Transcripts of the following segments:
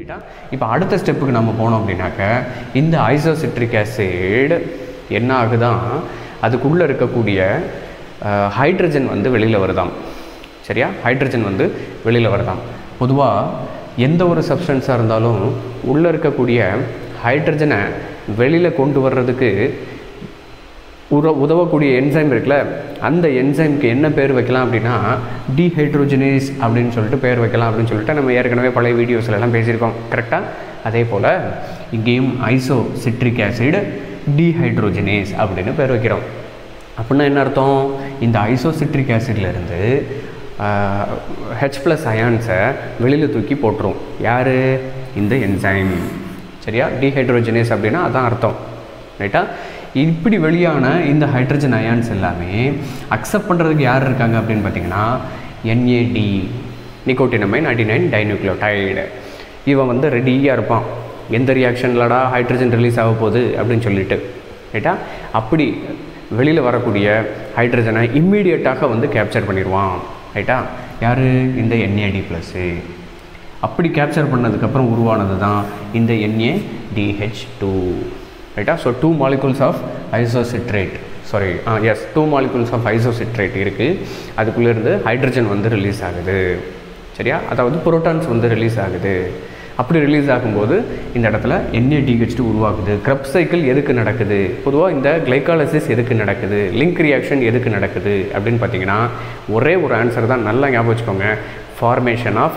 ரைட்டா இப்போ அடுத்த ஸ்டெப்புக்கு நம்ம போனோம் அப்படின்னாக்க இந்த ஐசோசிட்ரிக் ஆசிட் என்ன ஆகுதான் அதுக்குள்ளே இருக்கக்கூடிய ஹைட்ரஜன் வந்து வெளியில் வருதாம் சரியா ஹைட்ரஜன் வந்து வெளியில் வருதாம் பொதுவாக எந்த ஒரு சப்ஸ்டன்ஸாக இருந்தாலும் உள்ளே இருக்கக்கூடிய ஹைட்ரஜனை வெளியில் கொண்டு வர்றதுக்கு உற உதவக்கூடிய என்சைம் இருக்குல்ல அந்த என்சைம்க்கு என்ன பேர் வைக்கலாம் அப்படின்னா டீஹைட்ரோஜனேஸ் அப்படின்னு சொல்லிட்டு பேர் வைக்கலாம் அப்படின்னு சொல்லிட்டு நம்ம ஏற்கனவே பழைய வீடியோஸ்ல எல்லாம் பேசியிருக்கோம் கரெக்டாக அதே போல் இங்கேயும் ஐசோ சிட்ரிக் ஆசிட் டீஹைட்ரோஜனேஸ் அப்படின்னு பேர் வைக்கிறோம் அப்படின்னா என்ன அர்த்தம் இந்த ஐசோசிட்ரிக் ஆசிட்லேருந்து ஹெச் ப்ளஸ் அயான்ஸை வெளியில் தூக்கி போட்டுரும் யார் இந்த என்சைம் சரியா டீஹைட்ரோஜனேஸ் அப்படின்னா அதான் அர்த்தம் ரைட்டா இப்படி வெளியான இந்த ஹைட்ரஜன் அயான்ஸ் எல்லாமே அக்செப்ட் பண்ணுறதுக்கு யார் இருக்காங்க அப்படின்னு பார்த்தீங்கன்னா NAD nicotinamide ninety nine dinucleotide இவன் வந்து ரெடியாக இருப்பான் எந்த ரியாக்ஷன்லடா ஹைட்ரஜன் ரிலீஸ் ஆக போகுது அப்படின்னு சொல்லிட்டு ரைட்டா அப்படி வெளியில் வரக்கூடிய ஹைட்ரஜனை இம்மீடியட்டாக வந்து கேப்சர் பண்ணிடுவான் ரைட்டா யார் இந்த என்ஏடி ப்ளஸ்ஸு அப்படி கேப்சர் பண்ணதுக்கப்புறம் உருவானது தான் இந்த என்ஏடிஹெச் டூ ரைட்டா so two molecules of isocitrate sorry ah yes two molecules of isocitrate இருக்குது அதுக்குள்ளேருந்து ஹைட்ரஜன் வந்து ரிலீஸ் ஆகுது சரியா அதாவது புரோட்டான்ஸ் வந்து ரிலீஸ் ஆகுது அப்படி ரிலீஸ் ஆகும்போது இந்த இடத்துல என்ஏடிஹெச் டூ உருவாகுது க்ரப் சைக்கிள் எதுக்கு நடக்குது பொதுவாக இந்த கிளைகாலசிஸ் எதுக்கு நடக்குது லிங்க் ரியாக்ஷன் எதுக்கு நடக்குது அப்படின்னு பார்த்தீங்கன்னா ஒரே ஒரு ஆன்சர் தான் நல்லா ஞாபகம் வச்சுக்கோங்க formation of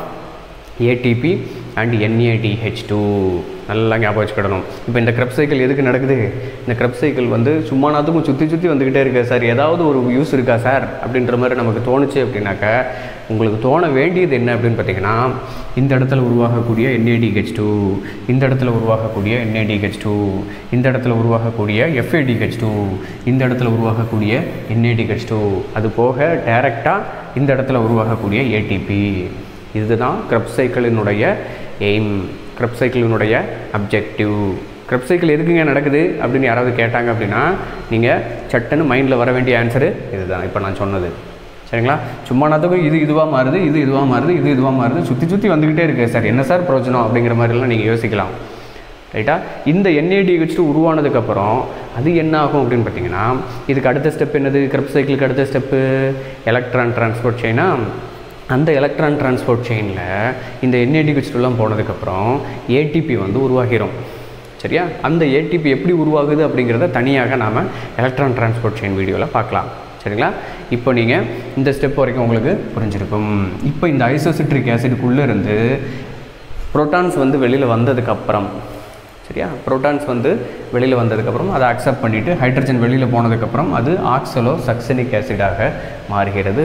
ATP and NADH two நல்லா ஞாபகம் வச்சுக்கிடணும் இப்போ இந்த க்ரப் சைக்கிள் எதுக்கு நடக்குது இந்த க்ரப் சைக்கிள் வந்து சும்மா நாத்துக்கும் சுற்றி சுற்றி வந்துக்கிட்டே இருக்கு சார் ஏதாவது ஒரு யூஸ் இருக்கா சார் அப்படின்ற மாதிரி நமக்கு தோணுச்சு அப்படின்னாக்க உங்களுக்கு தோண வேண்டியது என்ன அப்படின்னு பார்த்தீங்கன்னா இந்த இடத்துல உருவாகக்கூடிய என்ஏடிஹெச் டூ இந்த இடத்துல உருவாகக்கூடிய என்ஏடிஹெச் டூ இந்த இடத்துல உருவாகக்கூடிய எஃப்ஏடிஹெச் டூ இந்த இடத்துல உருவாகக்கூடிய என்ஏடிஹெச் டூ அது போக டைரெக்டாக இந்த இடத்துல உருவாகக்கூடிய ஏடிபி இதுதான் க்ரப் சைக்கிளினுடைய எய்ம் க்ரப் சைக்கிளினுடைய அப்ஜெக்டிவ் க்ரப் சைக்கிள் எதுக்குங்க நடக்குது அப்படின்னு யாராவது கேட்டாங்க அப்படின்னா நீங்கள் சட்டுன்னு மைண்டில் வர வேண்டிய ஆன்சரு இதுதான் இப்போ நான் சொன்னது சரிங்களா சும்மா நாத்துக்கும் இது இதுவாக மாறுது இது இதுவாக மாறுது இது இதுவாக மாறுது சுற்றி சுற்றி வந்துக்கிட்டே இருக்குது சார் என்ன சார் பிரயோஜனம் அப்படிங்கிற மாதிரிலாம் நீங்கள் யோசிக்கலாம் ரைட்டா இந்த என்ஏடிஹெச் உருவானதுக்கப்புறம் அது என்ன ஆகும் அப்படின்னு பார்த்தீங்கன்னா இதுக்கு அடுத்த ஸ்டெப் என்னது க்ரப் சைக்கிளுக்கு அடுத்த ஸ்டெப்பு எலக்ட்ரான் டிரான்ஸ்போர்ட் செயினா அந்த எலக்ட்ரான் டிரான்ஸ்போர்ட் செயினில் இந்த என்ஏடிஹெச்லாம் போனதுக்கப்புறம் ஏடிபி வந்து உருவாகிரும் சரியா அந்த ஏடிபி எப்படி உருவாகுது அப்படிங்கிறத தனியாக நாம் எலக்ட்ரான் டிரான்ஸ்போர்ட் செயின் வீடியோவில் பார்க்கலாம் சரிங்களா இப்போ நீங்கள் இந்த ஸ்டெப் வரைக்கும் உங்களுக்கு புரிஞ்சிருக்கும் இப்போ இந்த ஐசோசிட்ரிக் ஆசிடுக்குள்ளே இருந்து புரோட்டான்ஸ் வந்து வெளியில் வந்ததுக்கப்புறம் சரியா புரோட்டான்ஸ் வந்து வெளியில் வந்ததுக்கப்புறம் அதை அக்செப்ட் பண்ணிவிட்டு ஹைட்ரஜன் வெளியில் போனதுக்கப்புறம் அது ஆக்சலோ சக்சனிக் ஆசிடாக மாறுகிறது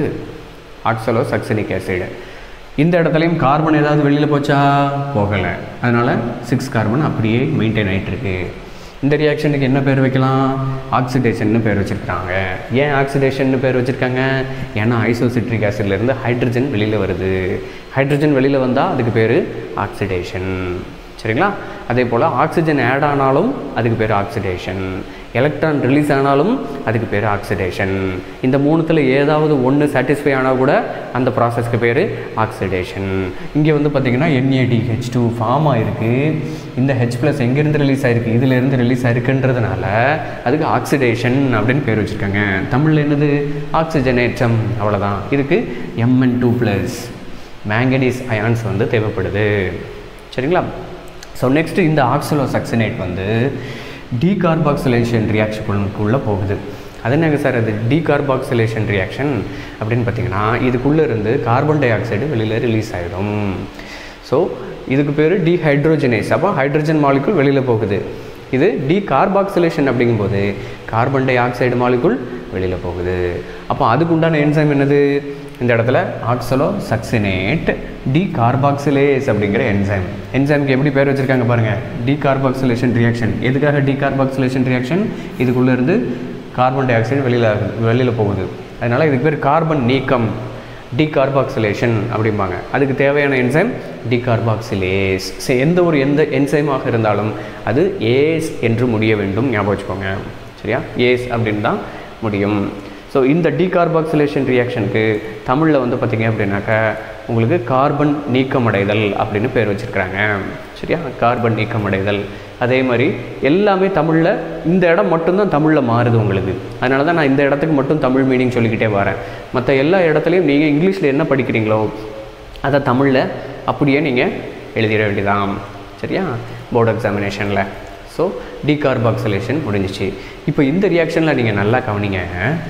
ஆக்சலோ சக்சனிக் ஆசிட் இந்த இடத்துலையும் கார்பன் ஏதாவது வெளியில் போச்சா போகலை அதனால் சிக்ஸ் கார்பன் அப்படியே மெயின்டைன் ஆகிட்டு இருக்கு இந்த ரியாக்ஷனுக்கு என்ன பேர் வைக்கலாம் ஆக்சிடேஷன்னு பேர் வச்சுருக்காங்க ஏன் ஆக்சிடேஷன் பேர் வச்சுருக்காங்க ஏன்னா ஐசோசிட்ரிக் ஆசிட்லேருந்து ஹைட்ரஜன் வெளியில் வருது ஹைட்ரஜன் வெளியில் வந்தால் அதுக்கு பேர் ஆக்சிடேஷன் சரிங்களா அதே போல் ஆக்சிஜன் ஆட் ஆனாலும் அதுக்கு பேர் ஆக்சிடேஷன் எலக்ட்ரான் ரிலீஸ் ஆனாலும் அதுக்கு பேர் ஆக்சிடேஷன் இந்த மூணுத்தில் ஏதாவது ஒன்று சாட்டிஸ்ஃபை ஆனால் கூட அந்த ப்ராசஸ்க்கு பேர் ஆக்சிடேஷன் இங்கே வந்து பார்த்திங்கன்னா என்ஏடிஹெச் டூ ஃபார்ம் ஆகிருக்கு இந்த ஹெச் ப்ளஸ் எங்கேருந்து ரிலீஸ் ஆகிருக்கு இதிலேருந்து ரிலீஸ் ஆகிருக்குன்றதுனால அதுக்கு ஆக்சிடேஷன் அப்படின்னு பேர் வச்சுருக்காங்க தமிழில் என்னது ஆக்சிஜனேற்றம் அவ்வளோதான் இதுக்கு Mn two plus manganese ions வந்து தேவைப்படுது சரிங்களா ஸோ நெக்ஸ்ட்டு இந்த ஆக்சலோ சக்சனேட் வந்து டீகார்பாக்சிலேஷன் ரியாக்ஷனுக்குள்ளே போகுது அது என்னங்க சார் அது டீகார்பாக்சிலேஷன் ரியாக்ஷன் அப்படின்னு பார்த்தீங்கன்னா இதுக்குள்ளே இருந்து கார்பன் டை ஆக்சைடு வெளியில் ரிலீஸ் ஆகிடும் ஸோ இதுக்கு பேர் டீஹைட்ரோஜனேஸ் அப்போ ஹைட்ரஜன் மாலிகுல் வெளியில் போகுது இது டீகார்பாக்சிலேஷன் அப்படிங்கும்போது கார்பன் டை ஆக்சைடு மாலிகுல் வெளியில் போகுது அப்போ அதுக்கு உண்டான என்சைம் என்னது இந்த இடத்துல ஆக்சலோ சக்சினேட் டி கார்பாக்சிலேஸ் அப்படிங்கிற என்சைம் என்சைமுக்கு எப்படி பேர் வச்சுருக்காங்க பாருங்கள் டி கார்பாக்சிலேஷன் ரியாக்ஷன் எதுக்காக டி கார்பாக்சிலேஷன் ரியாக்ஷன் இதுக்குள்ளே இருந்து கார்பன் டை ஆக்சைடு வெளியில் வெளியில் போகுது அதனால் இதுக்கு பேர் கார்பன் நீக்கம் டீகார்பாக்சிலேஷன் அப்படிம்பாங்க அதுக்கு தேவையான என்சைம் டீகார்பாக்சிலேஸ் சரி எந்த ஒரு எந்த என்சைமாக இருந்தாலும் அது ஏஸ் என்று முடிய வேண்டும் ஞாபகம் வச்சுக்கோங்க சரியா ஏஸ் அப்படின்னு தான் முடியும் ஸோ இந்த டீகார்பாக்சிலேஷன் ரியாக்ஷனுக்கு தமிழில் வந்து பார்த்திங்க அப்படின்னாக்கா உங்களுக்கு கார்பன் நீக்கமடைதல் அப்படின்னு பேர் வச்சுருக்கிறாங்க சரியா கார்பன் நீக்கமடைதல் அதே மாதிரி எல்லாமே தமிழில் இந்த இடம் மட்டும்தான் தமிழில் மாறுது உங்களுக்கு அதனால தான் நான் இந்த இடத்துக்கு மட்டும் தமிழ் மீனிங் சொல்லிக்கிட்டே வரேன் மற்ற எல்லா இடத்துலையும் நீங்கள் இங்கிலீஷில் என்ன படிக்கிறீங்களோ அதை தமிழில் அப்படியே நீங்கள் எழுதிட வேண்டியதான் சரியா போர்டு எக்ஸாமினேஷனில் ஸோ டீகார்பாக்சிலேஷன் முடிஞ்சிச்சு இப்போ இந்த ரியாக்ஷனில் நீங்கள் நல்லா கவனிங்க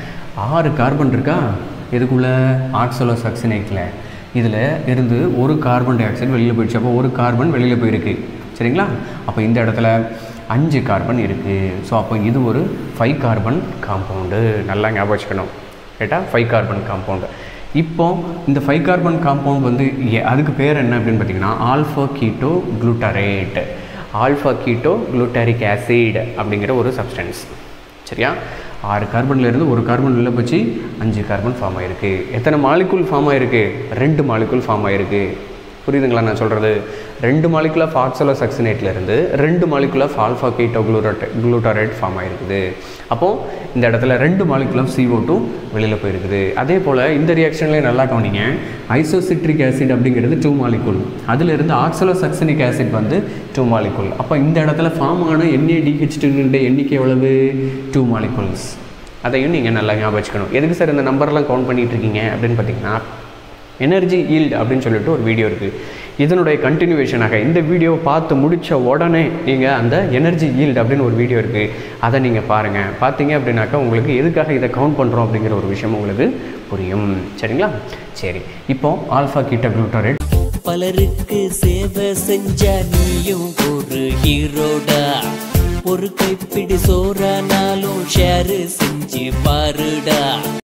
ஆறு கார்பன் இருக்கா இதுக்குள்ளே ஆக்சலோ சக்சினேட்டில் இதில் இருந்து ஒரு கார்பன் டை ஆக்சைடு வெளியில் போயிடுச்சு அப்போ ஒரு கார்பன் வெளியில் போயிருக்கு சரிங்களா அப்போ இந்த இடத்துல அஞ்சு கார்பன் இருக்குது ஸோ அப்போ இது ஒரு ஃபைவ் கார்பன் காம்பவுண்டு நல்லா ஞாபகம் வச்சுக்கணும் கேட்டால் ஃபைவ் கார்பன் காம்பவுண்டு இப்போ இந்த ஃபைவ் கார்பன் காம்பவுண்ட் வந்து எ- அதுக்கு பேர் என்ன அப்படின்னு பார்த்தீங்கன்னா alpha ketoglutarate alpha ketoglutaric acid அப்படிங்கிற ஒரு சப்ஸ்டன்ஸ் சரியா ஆறு கார்பன்ல இருந்து ஒரு கார்பன் வெளில போச்சு அஞ்சு கார்பன் ஃபார்ம் ஆயிருக்கு எத்தனை மாலிகுல் ஃபார்ம் ஆயிருக்கு ரெண்டு மாலிகுல் ஃபார்ம் ஆயிருக்கு புரியுதுங்களா நான் சொல்கிறது ரெண்டு மாலிகுல் ஆஃப் ஆக்சலோ இருந்து ரெண்டு molecule of alpha keto glurate glutarate form ஆயிருக்குது அப்போது இந்த இடத்துல ரெண்டு மாலிகுல் ஆஃப் CO2 டூ வெளியில் போயிருக்குது அதே போல் இந்த ரியாக்ஷன்லேயே நல்லா கவனிங்க ஐசோசிட்ரிக் ஆசிட் அப்படிங்கிறது டூ மாலிகுல் அதிலிருந்து ஆக்சலோ சக்சனிக் ஆசிட் வந்து டூ மாலிகுல் அப்போ இந்த இடத்துல ஃபார்ம் ஆன என்ஏடிஹெச் எண்ணிக்கை எவ்வளவு டூ மாலிகுல்ஸ் அதையும் நீங்கள் நல்லா ஞாபகம் வச்சுக்கணும் எதுக்கு சார் இந்த நம்பர்லாம் கவுண்ட் பண்ணிட்டு இருக்கீங்க அப்படின்னு பார்த்தீங்கன்னா எனர்ஜி ஈல்டு அப்படின்னு சொல்லிட்டு ஒரு வீடியோ இருக்குது இதனுடைய கண்டினியூவேஷனாக இந்த வீடியோவை பார்த்து முடித்த உடனே நீங்கள் அந்த எனர்ஜி ஈல்டு அப்படின்னு ஒரு வீடியோ இருக்குது அதை நீங்கள் பாருங்கள் பார்த்தீங்க அப்படின்னாக்கா உங்களுக்கு எதுக்காக இதை கவுண்ட் பண்ணுறோம் அப்படிங்கிற ஒரு விஷயம் உங்களுக்கு புரியும் சரிங்களா சரி இப்போ ஆல்ஃபா கீட்டா குளூட்டரேட் பலருக்கு சேவை செஞ்ச நீயும் ஒரு ஹீரோடா ஒரு கைப்பிடி சோறானாலும் ஷேர் செஞ்சு பாருடா